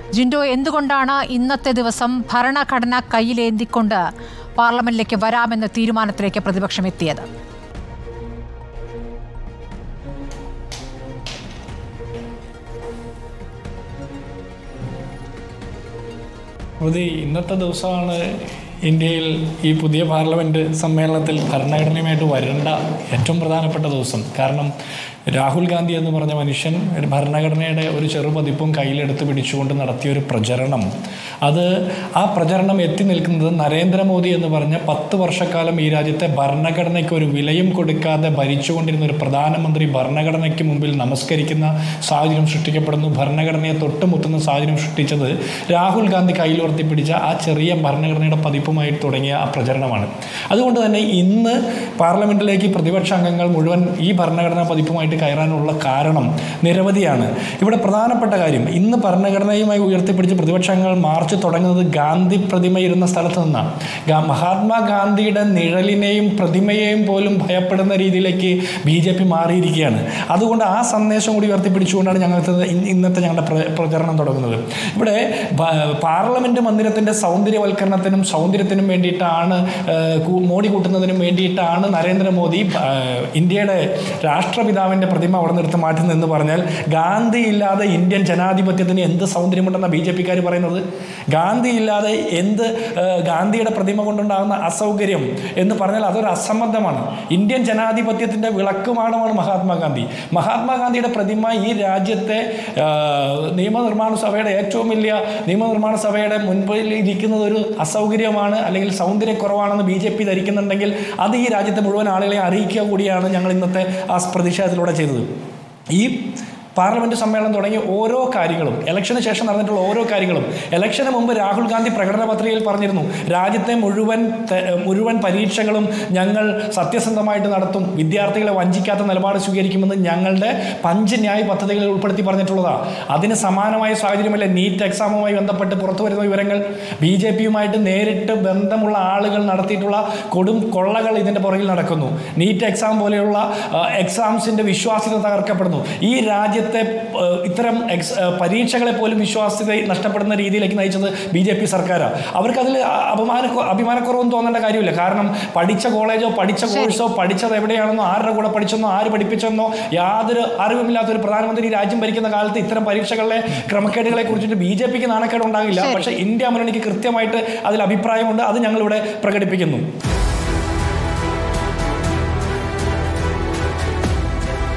ജിൻഡോ എന്തുകൊണ്ടാണ് ഇന്നത്തെ ദിവസം ഭരണഘടന കയ്യിലേന്തിക്കൊണ്ട് പാർലമെന്റിലേക്ക് വരാമെന്ന തീരുമാനത്തിലേക്ക് പ്രതിപക്ഷം എത്തിയത് മോദി ഇന്നത്തെ ദിവസമാണ് ഇന്ത്യയിൽ ഈ പുതിയ പാർലമെൻറ്റ് സമ്മേളനത്തിൽ ഭരണഘടനയുമായിട്ട് വരേണ്ട ഏറ്റവും പ്രധാനപ്പെട്ട ദിവസം കാരണം രാഹുൽ ഗാന്ധി എന്ന് പറഞ്ഞ മനുഷ്യൻ ഒരു ഭരണഘടനയുടെ ഒരു ചെറുപതിപ്പും കയ്യിലെടുത്ത് പിടിച്ചുകൊണ്ട് നടത്തിയ ഒരു പ്രചരണം അത് ആ പ്രചരണം എത്തി നിൽക്കുന്നത് നരേന്ദ്രമോദി എന്ന് പറഞ്ഞ പത്ത് വർഷക്കാലം ഈ രാജ്യത്തെ ഭരണഘടനയ്ക്ക് ഒരു വിലയും കൊടുക്കാതെ ഭരിച്ചുകൊണ്ടിരുന്ന ഒരു പ്രധാനമന്ത്രി ഭരണഘടനയ്ക്ക് മുമ്പിൽ നമസ്കരിക്കുന്ന സാഹചര്യം സൃഷ്ടിക്കപ്പെടുന്നു ഭരണഘടനയെ തൊട്ടുമുട്ടുന്ന സാഹചര്യം സൃഷ്ടിച്ചത് രാഹുൽ ഗാന്ധി കയ്യിലുയർത്തി പിടിച്ച ആ ചെറിയ ഭരണഘടനയുടെ പതിപ്പുമായി തുടങ്ങിയ ആ പ്രചരണമാണ് അതുകൊണ്ട് തന്നെ ഇന്ന് പാർലമെന്റിലേക്ക് പ്രതിപക്ഷ അംഗങ്ങൾ മുഴുവൻ ഈ ഭരണഘടനാ പതിപ്പുമായിട്ട് കയറാനുള്ള കാരണം നിരവധിയാണ് ഇവിടെ പ്രധാനപ്പെട്ട കാര്യം ഇന്ന് ഭരണഘടനയുമായി ഉയർത്തിപ്പിടിച്ച് പ്രതിപക്ഷ അംഗങ്ങൾ മാർച്ച് തുടങ്ങുന്നത് ഗാന്ധി പ്രതിമ ഇരുന്ന സ്ഥലത്ത് നിന്നാണ് ഗാ- മഹാത്മാഗാന്ധിയുടെ നിഴലിനെയും പ്രതിമയെയും പോലും ഭയപ്പെടുന്ന രീതിയിലേക്ക് ബി ജെ പി മാറിയിരിക്കുകയാണ് അതുകൊണ്ട് ആ സന്ദേശം കൂടി ഉയർത്തിപ്പിടിച്ചുകൊണ്ടാണ് ഞങ്ങൾക്ക് ഇന്ന് ഇന്നത്തെ ഞങ്ങളുടെ പ്ര- പ്രചരണം തുടങ്ങുന്നത് ഇവിടെ ഭ- പാർലമെന്റ് മന്ദിരത്തിന്റെ സൗന്ദര്യവൽക്കരണത്തിനും സൗന്ദര്യത്തിനും വേണ്ടിയിട്ടാണ് ഏഹ്, കൂ- മോടി കൂട്ടുന്നതിനും വേണ്ടിയിട്ടാണ് നരേന്ദ്രമോദി ഏഹ്, ഇന്ത്യയുടെ രാഷ്ട്രപിതാവിന്റെ പ്രതിമ അവിടെ നിർത്തി മാറ്റുന്നത് എന്ന് പറഞ്ഞാൽ ഗാന്ധി ഇല്ലാതെ ഇന്ത്യൻ ജനാധിപത്യത്തിന് എന്ത് സൗന്ദര്യമുണ്ടെന്ന ബി ജെ പിക്കാർ പറയുന്നത് ഗാന്ധി ഇല്ലാതെ എന്ത് ഏഹ്, ഗാന്ധിയുടെ പ്രതിമ കൊണ്ടുണ്ടാകുന്ന അസൗകര്യം എന്ന് പറഞ്ഞാൽ അതൊരു അസംബന്ധമാണ് ഇന്ത്യൻ ജനാധിപത്യത്തിന്റെ വിളക്കുമാണമാണ് മഹാത്മാഗാന്ധി മഹാത്മാഗാന്ധിയുടെ പ്രതിമ ഈ രാജ്യത്തെ ഏഹ്, നിയമനിർമ്മാണ സഭയുടെ ഏറ്റവും വലിയ നിയമനിർമ്മാണ സഭയുടെ മുൻപിൽ ഇരിക്കുന്നത് ഒരു അസൗകര്യമാണ് അല്ലെങ്കിൽ സൗന്ദര്യക്കുറവാണെന്ന് ബി ജെ പി ധരിക്കുന്നുണ്ടെങ്കിൽ അത് ഈ രാജ്യത്തെ മുഴുവൻ ആളുകളെ അറിയിക്കുക കൂടിയാണ് ഞങ്ങൾ ഇന്നത്തെ ആ പ്രതിഷേധത്തിലൂടെ ചെയ്തത് ഈ പാർലമെന്റ് സമ്മേളനം തുടങ്ങിയ ഓരോ കാര്യങ്ങളും ഇലക്ഷന് ശേഷം നടന്നിട്ടുള്ള ഓരോ കാര്യങ്ങളും ഇലക്ഷന് മുമ്പ് രാഹുൽ ഗാന്ധി പ്രകടന പത്രികയിൽ പറഞ്ഞിരുന്നു രാജ്യത്തെ മുഴുവൻ തെ- മുഴുവൻ പരീക്ഷകളും ഞങ്ങൾ സത്യസന്ധമായിട്ട് നടത്തും വിദ്യാർത്ഥികളെ വഞ്ചിക്കാത്ത നിലപാട് സ്വീകരിക്കുമെന്ന് ഞങ്ങളുടെ പഞ്ച് ന്യായ പദ്ധതികളിൽ ഉൾപ്പെടുത്തി പറഞ്ഞിട്ടുള്ളതാണ് അതിന് സമാനമായ സാഹചര്യമല്ല നീറ്റ് എക്സാമുമായി ബന്ധപ്പെട്ട് പുറത്തു വരുന്ന വിവരങ്ങൾ ബി ജെ പിയുമായിട്ട് നേരിട്ട് ബന്ധമുള്ള ആളുകൾ നടത്തിയിട്ടുള്ള കൊടും കൊള്ളകൾ ഇതിൻ്റെ പുറകിൽ നടക്കുന്നു നീറ്റ് എക്സാം പോലെയുള്ള ആ, എക്സാംസിൻ്റെ വിശ്വാസ്യത തകർക്കപ്പെടുന്നു ഈ രാജ്യത്തെ ആ, ഇത്തരം എക്സ് ആ, പരീക്ഷകളെ പോലും വിശ്വാസ്യത നഷ്ടപ്പെടുന്ന രീതിയിലേക്ക് നയിച്ചത് ബി ജെ പി സർക്കാരാണ് അവർക്ക് അതിൽ അപമാന അഭിമാനക്കുറവൊന്നും തോന്നേണ്ട കാര്യമില്ല കാരണം പഠിച്ച കോളേജോ പഠിച്ച കോഴ്സോ പഠിച്ചത് എവിടെയാണെന്നോ ആരുടെ കൂടെ പഠിച്ചെന്നോ ആര് പഠിപ്പിച്ചെന്നോ യാതൊരു അറിവുമില്ലാത്ത ഒരു പ്രധാനമന്ത്രി രാജ്യം ഭരിക്കുന്ന കാലത്ത് ഇത്തരം പരീക്ഷകളിലെ ക്രമക്കേടുകളെ കുറിച്ചിട്ട് ബി ജെ പിക്ക് നാണക്കേട് ഉണ്ടാകില്ല ശരി. പക്ഷേ ഇന്ത്യ മുന്നണിക്ക് കൃത്യമായിട്ട് അതിൽ അഭിപ്രായമുണ്ട് അത് ഞങ്ങളിവിടെ പ്രകടിപ്പിക്കുന്നു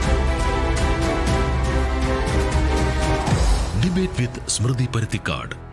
ഡിബേറ്റ് വിത്ത് സ്മൃതി പരുത്തിക്കാട്